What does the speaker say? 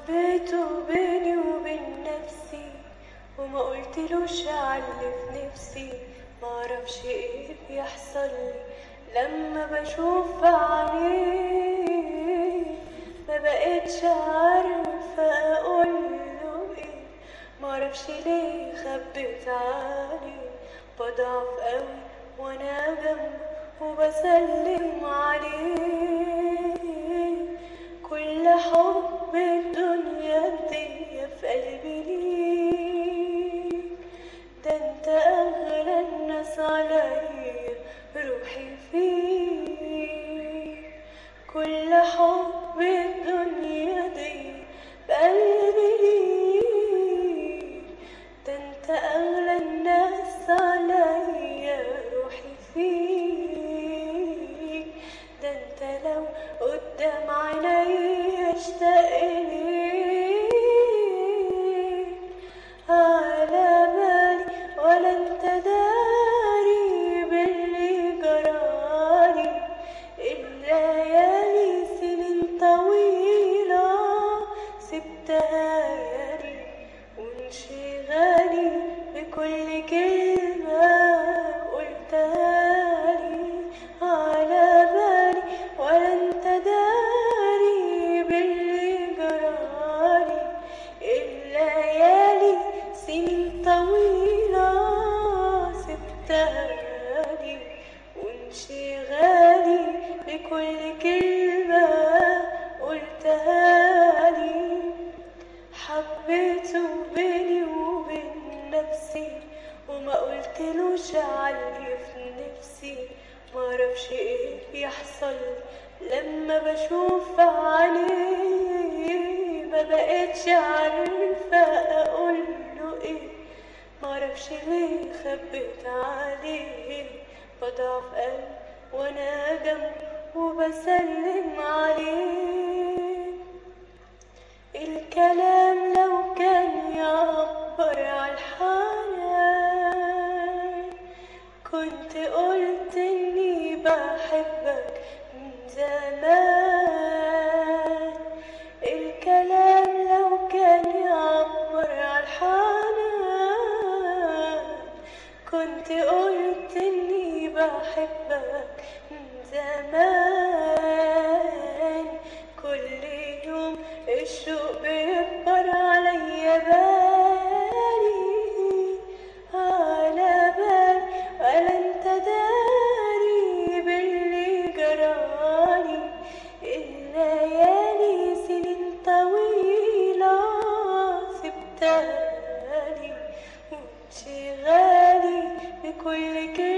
حبيته بيني وبين نفسي وما قلتلوش عاللي في نفسي معرفش ايه بيحصل لي لما بشوف عينيه ما بقتش عارفة اقوله ايه معرفش ليه خبيت عليه بضعف قوي وانا جنبه وبسلم عليه كل حب الدنيا دي في قلبي ليك ده انت اغلى الناس عليا روحي فيك كل حب الدنيا دي بقلبي ليك ده انت اغلى الناس عليا روحي فيك ده انت لو قدام عيني اشتاق ليك على بالي ولا انت داري باللي جرالي الليالي سنين طويلة سبتها لي وانشغالي بكل كلمة قلتها لي على بالي ولا انت داري باللي جرالي الليالي سنين طويلة سبتها لي وانشغالي بكل كلمة قلتها لي حبيته بيني وبين نفسي وما قلتلوش عاللي في نفسي معرفش ايه بيحصل لما بشوف عليه ما بقتش عارفة اقوله ايه معرفش ليه خبيت عليه بضعف قلب وانا جنبه وبسلم عليه الكلام لو كان يعبر عن الحنان كنت قلت اني بحبك من زمان الكلام لو كان يعبر عن الحنان كنت قلت اني بحبك من زمان كل يوم الشوق بيكبر عليا بالي على بالي ولا انت داري باللي جرالي الليالي سنين طويلة سبتها لي وانشغالي بكل كلمة